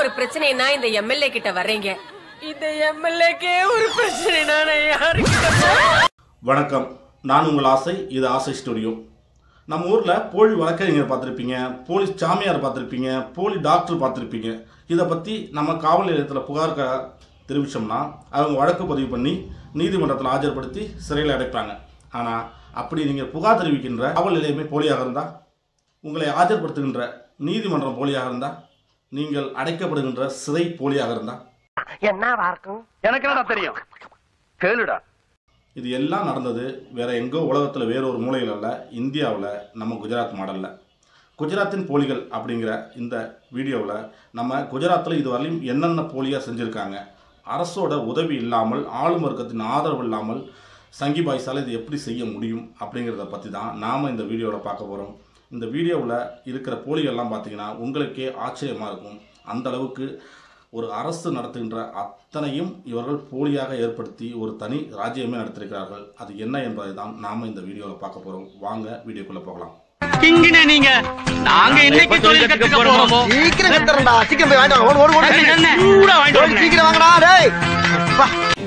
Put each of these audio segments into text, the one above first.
ஒரு பிரச்சனைனா இந்த எம்எல்ஏ கிட்ட வர்றீங்க இந்த எம்எல்ஏக்கே ஒரு பிரச்சனைனா நான் யாருக்கிட்ட போறது? வணக்கம் நான் உங்கள் ஆசை இது ஆசை ஸ்டுடியோ நம்ம ஊரில் போலி வழக்கறிஞர் பார்த்துருப்பீங்க போலீஸ் சாமியார் பார்த்துருப்பீங்க போலி டாக்டர் பார்த்துருப்பீங்க இதை பற்றி நம்ம காவல் நிலையத்தில் புகார் க- தெரிவித்தோம்னா அவங்க வழக்கு பதிவு பண்ணி நீதிமன்றத்தில் ஆஜர்படுத்தி சிறையில் அடைப்பாங்க ஆனால் அப்படி நீங்கள் புகார் தெரிவிக்கின்ற காவல் நிலையமே போலியாக இருந்தால் உங்களை ஆஜர்படுத்துகின்ற நீதிமன்றம் போலியாக இருந்தால் நீங்கள் அடைக்கப்படுகின்ற சிறை போலியாக இருந்தால் என்னவா இருக்கும் எனக்கு என்னடா தெரியும் கேளுடா இது எல்லாம் நடந்தது வேற எங்கோ உலகத்தில் வேற ஒரு மூலையில் அல்ல இந்தியாவில் நம்ம குஜராத் மாடலில் குஜராத்தின் போலிகள் அப்படிங்கிற இந்த வீடியோவில் நம்ம குஜராத்தில் இதுவரையும் என்னென்ன போலியாக செஞ்சுருக்காங்க அரசோட உதவி இல்லாமல் ஆளும் வர்க்கத்தின் ஆதரவு இல்லாமல் சங்கி பாய்ஸால் இது எப்படி செய்ய முடியும் அப்படிங்கிறத பற்றி தான் நாம் இந்த வீடியோவில் பார்க்க போகிறோம் இந்த வீடியோவில் இருக்கிற போலிகள்லாம் பார்த்தீங்கன்னா உங்களுக்கே ஆச்சரியமாக இருக்கும் அந்த அளவுக்கு ஒரு அரசு நடத்துகின்ற அத்தனையும் இவர்கள் போலியாக ஏற்படுத்தி ஒரு தனி ராஜ்யமே நடத்திருக்கிறார்கள் அது என்ன என்பதை தான் நாம இந்த வீடியோவில் பார்க்க போறோம் வாங்க வீடியோக்குள்ள போகலாம் கிங்கினே நீங்க நாங்க என்னைக்கு தொழில் கத்துக்க போறோமோ சீக்கிரம் கத்துறா சீக்கிரம் போய் வாங்கிட்டு வாங்க. ஓடு ஓடு ஓடு சூடா வாங்கிட்டு ஓடு, வரணும். சீக்கிரம் வாங்கடா டேய் வா.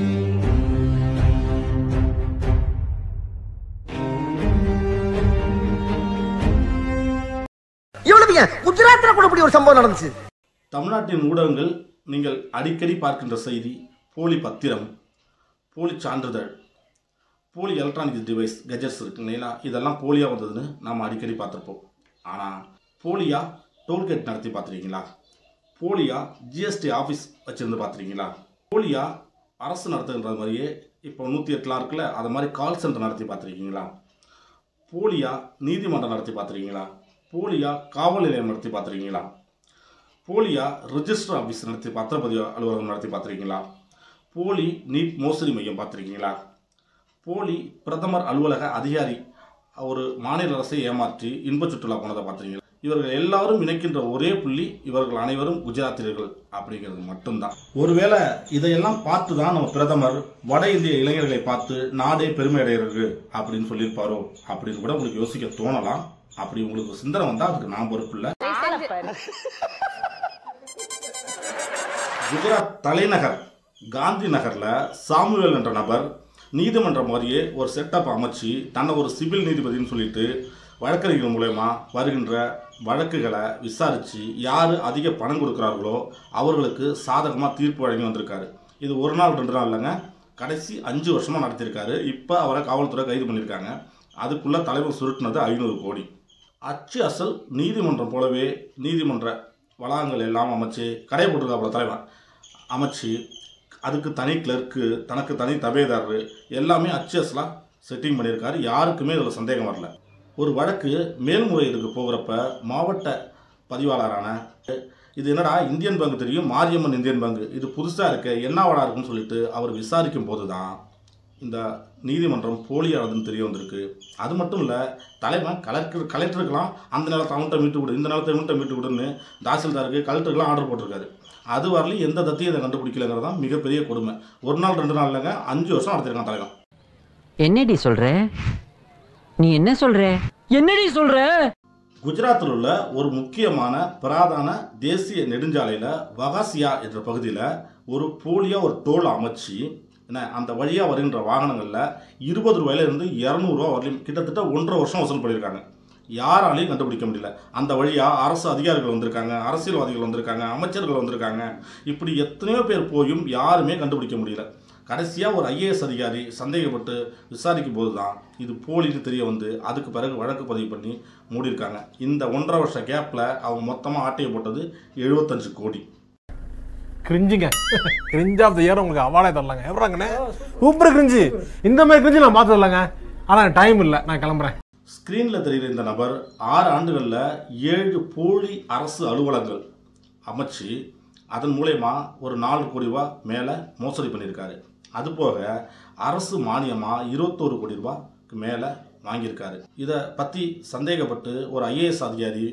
இவ்வளவு ஏன் குஜராத்ல கூட இப்படி ஒரு சம்பவம் நடந்துச்சு தமிழ்நாட்டின் ஊடகங்கள் நீங்கள் அடிக்கடி பார்க்கின்ற செய்தி போலி பத்திரம் போலி சான்றிதழ் போலி எலக்ட்ரானிக் டிவைஸ் கெஜெட்ஸ் இருக்கு இல்லைங்களா இதெல்லாம் போலியாக வந்ததுன்னு நாம் அடிக்கடி பார்த்துருப்போம் ஆனால் போலியா டோல்கேட் நடத்தி பார்த்துருக்கீங்களா போலியா ஜிஎஸ்டி ஆஃபீஸ் வச்சுருந்து பார்த்துருக்கீங்களா போலியா அரசு நடத்துகின்ற மாதிரியே இப்போ நூற்றி எட்டுலாம் இருக்குல்ல அது மாதிரி கால் சென்டர் நடத்தி பார்த்துருக்கீங்களா போலியா நீதிமன்றம் நடத்தி பார்த்துருக்கீங்களா போலியா காவல் நிலையம் நடத்தி பார்த்துருக்கீங்களா போலியா ரெஜிஸ்டர் ஆஃபீஸ் நடத்தி பத்திரப்பதிவு அலுவலகம் நடத்தி பார்த்துருக்கீங்களா போலி நீட் மோசடி மையம் பார்த்துருக்கீங்களா போலி பிரதமர் அலுவலக அதிகாரி ஒரு மாநில அரசை ஏமாற்றி இன்ப சுற்றுலா போனதை பார்த்துருக்கீங்களா இவர்கள் எல்லாரும் இணைக்கின்ற ஒரே புள்ளி இவர்கள் அனைவரும் குஜராத்தியர்கள் அப்படிங்கிறது மட்டும்தான் ஒருவேளை இதையெல்லாம் பார்த்து தான் நம்ம பிரதமர் வட இந்திய இளைஞர்களை பார்த்து நாடே பெருமை அடைகிறது அப்படின்னு சொல்லியிருப்பாரோ அப்படின்னு கூட உங்களுக்கு யோசிக்க தோணலாம் அப்படி உங்களுக்கு சிந்தனை வந்தால் அதுக்கு நான் பொறுப்பு இல்லை குஜராத் தலைநகர் காந்தி நகர்ல சாமுவேல் என்ற நபர் நீதிமன்றம் மாதிரியே ஒரு செட்டப் அமைச்சு தன்னை ஒரு சிவில் நீதிபதினு சொல்லிட்டு வழக்கறிஞர்கள் மூலயமா வருகின்ற வழக்குகளை விசாரித்து யார் அதிக பணம் கொடுக்குறார்களோ அவர்களுக்கு சாதகமாக தீர்ப்பு வழங்கி வந்திருக்காரு இது ஒரு நாள் ரெண்டு நாள் இல்லைங்க கடைசி அஞ்சு வருஷமாக நடத்தியிருக்காரு இப்போ அவரை காவல்துறை கைது பண்ணியிருக்காங்க அதுக்குள்ளே தலைவர் சுருட்டினது ஐநூறு கோடி அச்சு அசல் நீதிமன்றம் போலவே நீதிமன்ற வளாகங்கள் எல்லாம் அமைச்சு கடை போட்டிருக்காப்புல தலைவன் அமைச்சு அதுக்கு தனி கிளர்க்கு தனக்கு தனி தபேதாரர் எல்லாமே அச்சு அசலாக செட்டிங் பண்ணியிருக்காரு யாருக்குமே இதில் சந்தேகம் வரல ஒரு வழக்கு மேல்முறையீடுக்கு போகிறப்ப மாவட்ட பதிவாளரான இது என்னடா இந்தியன் பேங்க் தெரியும் மாரியம்மன் இந்தியன் பேங்க் இது புதுசாக இருக்க என்னவாடா இருக்குன்னு சொல்லிட்டு அவர் விசாரிக்கும் போது தான் இந்த நீதிமன்றம் போலியானதுன்னு தெரிய வந்திருக்கு அது மட்டும் இல்லை தலைவன் கலெக்டர் கலெக்டருக்கெல்லாம் அந்த நிலத்தை அவன்கிட்ட மீட்டு கொடு இந்த நிலத்தை இவன்கிட்ட மீட்டு கொடுன்னு தாசில்தாருக்கு கலெக்டருக்கெல்லாம் ஆர்டர் போட்டிருக்காரு அது வரலையும் எந்த தத்தையும் இதை கண்டுபிடிக்கலங்கிறது தான் மிகப்பெரிய கொடுமை ஒரு நாள் ரெண்டு நாள் இல்லைங்க அஞ்சு வருஷம் நடத்திருக்கான் தலைவன் என்னடி சொல்ற நீ என்ன சொல்ற என்னடி சொல்ற குஜராத்தில் உள்ள ஒரு முக்கியமான பிரதான தேசிய நெடுஞ்சாலையில் வகாசியா என்ற பகுதியில் ஒரு போலியா ஒரு டோல் அமைச்சு என்ன அந்த வழியாக வருகின்ற வாகனங்களில் இருபது ரூபாயிலிருந்து இரநூறுவா வரலையும் கிட்டத்தட்ட ஒன்றரை வருஷம் வசூல் பண்ணியிருக்காங்க யாராலையும் கண்டுபிடிக்க முடியல அந்த வழியாக அரசு அதிகாரிகள் வந்திருக்காங்க அரசியல்வாதிகள் வந்திருக்காங்க அமைச்சர்கள் வந்திருக்காங்க இப்படி எத்தனையோ பேர் போயும் யாருமே கண்டுபிடிக்க முடியல கடைசியாக ஒரு ஐஏஎஸ் அதிகாரி சந்தேகப்பட்டு விசாரிக்கும் போது தான் இது போலின்னு தெரிய வந்து அதுக்கு பிறகு வழக்கு பதிவு பண்ணி மூடியிருக்காங்க இந்த ஒன்றரை வருஷ கேப்பில் அவங்க மொத்தமாக ஆட்டையை போட்டது எழுபத்தஞ்சு கோடி கிரிஞ்சுங்க கிரிஞ்ச் ஆஃப் த இயர் உங்களுக்கு அவார்டே தரலாங்க எப்படாங்கண்ணே சூப்பர் கிரிஞ்சு இந்த மாதிரி கிரிஞ்சு நான் பார்த்து வரலங்க ஆனால் டைம் இல்லை நான் கிளம்புறேன் ஸ்க்ரீனில் தெரிகிற இந்த நபர் ஆறு ஆண்டுகளில் ஏழு போலி அரசு அலுவலங்கள் அமைச்சு அதன் மூலயமா ஒரு நாலு கோடி ரூபா மேலே மோசடி பண்ணியிருக்காரு அதுபோக அரசு மானியமாக இருபத்தோரு கோடி ரூபாய்க்கு மேலே வாங்கியிருக்காரு இதை பற்றி சந்தேகப்பட்டு ஒரு ஐஏஎஸ் அதிகாரி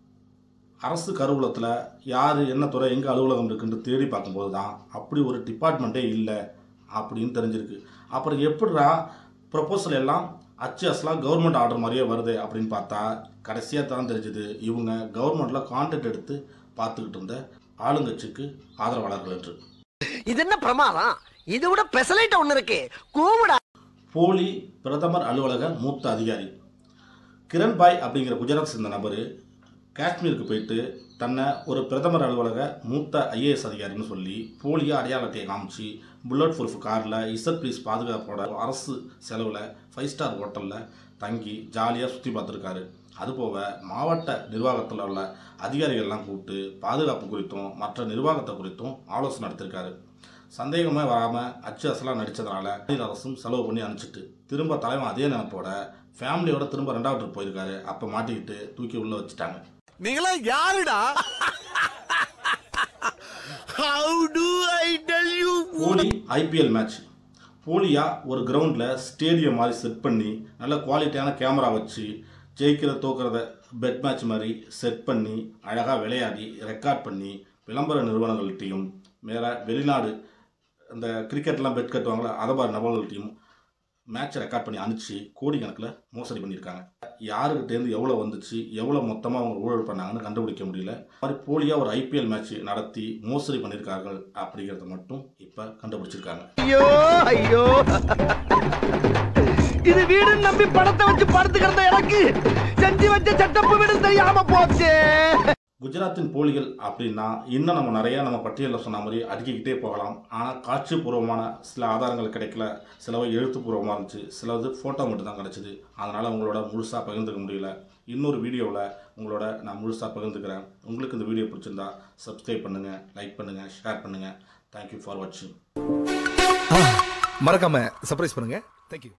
அரசு கருவூலத்தில் யார் என்ன துறை எங்கே அலுவலகம் இருக்குன்னு தேடி பார்க்கும்போது தான் அப்படி ஒரு டிபார்ட்மெண்ட்டே இல்லை அப்படின்னு தெரிஞ்சிருக்கு அப்புறம் எப்படிடா ப்ரொபோசல் எல்லாம் அச்சு அசலாக கவர்மெண்ட் ஆர்டர் மாதிரியே வருது அப்படின்னு பார்த்தா கடைசியாக தான் தெரிஞ்சுது இவங்க கவர்மெண்ட்டில் கான்ட்ராக்ட் எடுத்து பார்த்துக்கிட்டு இருந்த ஆளுங்கட்சிக்கு ஆதரவாளர்கள் என்று இது என்ன பிரமாதம் இது விட பெசலைட்ட ஒண்ணு இருக்கு கூவுடா போலி பிரதமர் அலுவலக மூத்த அதிகாரி கிரண் பாய் அப்படிங்கிற குஜராத் சேர்ந்த நபர் காஷ்மீருக்கு போயிட்டு தன்னை ஒரு பிரதமர் அலுவலக மூத்த ஐஏஎஸ் அதிகாரின்னு சொல்லி போலியாக அடையாள அட்டையை காமிச்சு புல்லட் ப்ரூஃப் காரில் இசட் பீஸ் பாதுகாப்போட அரசு செலவில் ஃபைவ் ஸ்டார் ஹோட்டலில் தங்கி ஜாலியாக சுற்றி பார்த்துருக்காரு அதுபோக மாவட்ட நிர்வாகத்தில் உள்ள அதிகாரிகள்லாம் கூப்பிட்டு பாதுகாப்பு குறித்தும் மற்ற நிர்வாகத்தை குறித்தும் ஆலோசனை நடத்திருக்காரு சந்தேகமே வராமல் அச்சு அசலாக நடித்ததுனால மாநில அரசும் செலவு பண்ணி அனுப்பிச்சிட்டு திரும்ப தலைவன் அதே நினைப்போட ஃபேமிலியோட திரும்ப ரெண்டாவது trip போயிருக்காரு அப்போ மாட்டிக்கிட்டு தூக்கி உள்ளே வச்சுட்டாங்க நீங்களா யாருடா how do I tell you போலி ஐபிஎல் மேட்ச் போலியா ஒரு கிரவுண்டில் ஸ்டேடியம் மாதிரி செட் பண்ணி நல்ல குவாலிட்டியான கேமரா வச்சு ஜெயிக்கிற தோக்கிறத பெட் மேட்ச் மாதிரி செட் பண்ணி அழகாக விளையாடி ரெக்கார்ட் பண்ணி விளம்பர நிறுவனங்கள்கிட்டையும் வேற வெளிநாடு அந்த கிரிக்கெட்லாம் பெட் கட்டுவாங்களே அதை மாதிரி நபர்கள்ட்டையும் மேட்சை ரெக்கார்ட் பண்ணி அனுப்பிச்சு கோடிக்கணக்கில் மோசடி பண்ணியிருக்காங்க யாருக்கிட்டேருந்து எவ்வளோ வந்துச்சு எவ்வளோ மொத்தமாக அவங்க ஊழல் பண்ணாங்கன்னு கண்டுபிடிக்க முடியல அது மாதிரி போலியாக ஒரு ஐபிஎல் மேட்ச் நடத்தி மோசடி பண்ணியிருக்கார்கள் அப்படிங்கிறத மட்டும் இப்போ கண்டுபிடிச்சிருக்காங்க ஐயோ ஐயோ இது வீடு நம்பி படத்தை வச்சு படுத்து கிடந்த எனக்கு செஞ்சு வச்ச செட்டப்பு வீடு தெரியாம போச்சு குஜராத்தின் போலிகள் அப்படின்னா இன்னும் நம்ம நிறையா நம்ம பட்டியலில் சொன்ன மாதிரி அடுக்கிக்கிட்டே போகலாம் ஆனால் காட்சிபூர்வமான சில ஆதாரங்கள் கிடைக்கல சிலவை எழுத்துப்பூர்வமாக இருந்துச்சு சிலது ஃபோட்டோ மட்டும் தான் கிடச்சிது அதனால் உங்களோட முழுசாக பகிர்ந்துக்க முடியல இன்னொரு வீடியோவில் உங்களோட நான் முழுசாக பகிர்ந்துக்கிறேன் உங்களுக்கு இந்த வீடியோ பிடிச்சிருந்தா சப்ஸ்கிரைப் பண்ணுங்கள் லைக் பண்ணுங்கள் ஷேர் பண்ணுங்கள் தேங்க்யூ ஃபார் வாட்சிங் மறக்காம சர்ப்ரைஸ் பண்ணுங்க தேங்க்யூ